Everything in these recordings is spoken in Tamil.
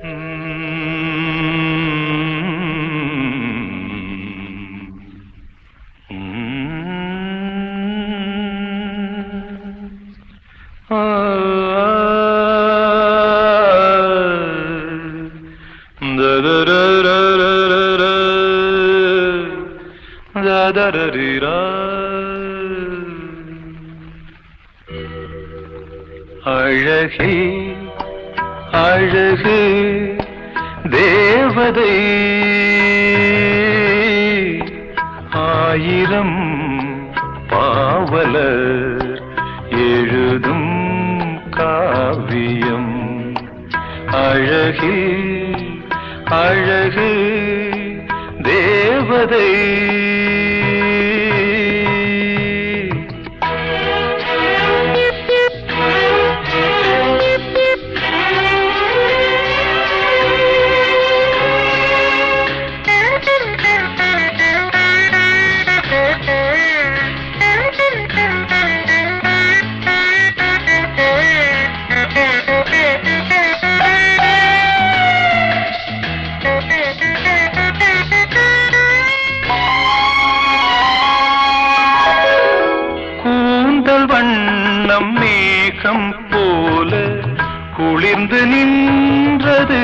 அழகே அழகு தேவதை ஆயிரம் பாவலர் எழுதும் காவியம் அழகே அழகு தேவதை கூந்தல் வண்ணம் மேகம் போல குளிர்ந்து நின்றது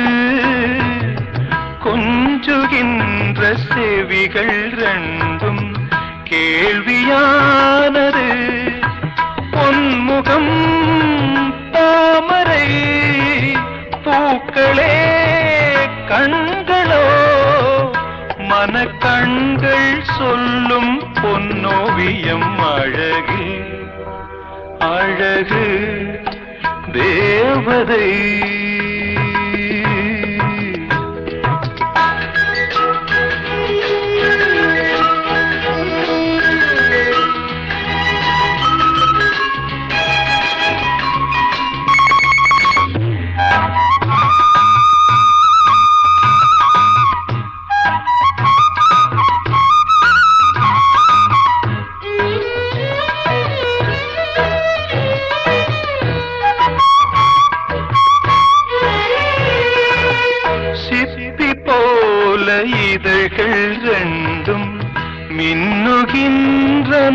கொஞ்சுகின்ற செவிகள் ரெண்டும் கேள்வியானது பொன்முகம் தாமரை பூக்களே கண்களோ மனக்கண்கள் சொல்லும் பொன்னோவியம் அழகு அழகு தேவதை சிப்பி போல இதழ்கள் ரெண்டும் மின்னுகின்றன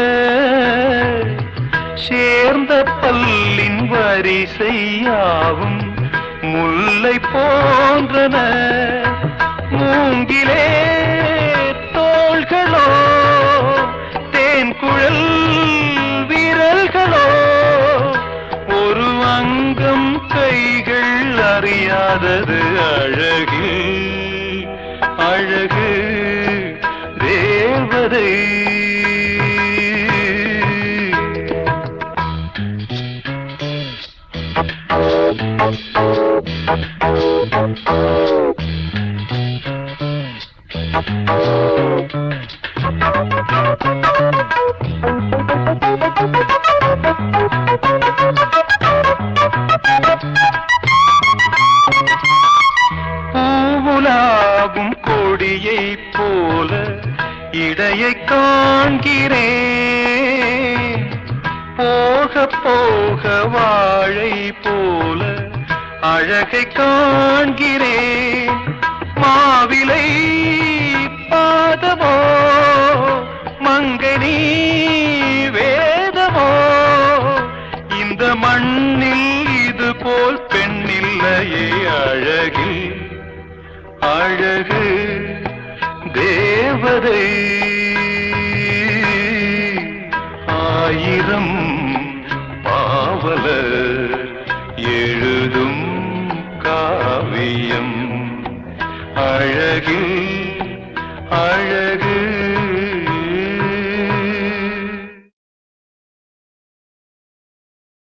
சேர்ந்த பல்லின் வரிசையாவும் முல்லை போன்றன மூங்கிலே தோள்களோ தேன் குழல் விரல்களோ ஒரு அங்கம் கைகள் அறியாதது அழகு அழகு தேவதை பூவுலாகும் கொடியை போல இடையை காண்கிறேன் போக போக வாழை போல அழகை காண்கிறேன் மாவிலை பாதமோ மங்கனி வேதமோ இந்த மண்ணில் இது போல் பெண்ணில்லையே அழகில் அழகு தேவதை ஆயிரம் பாவலர் எழுதும் காவியம் அழகில் அழ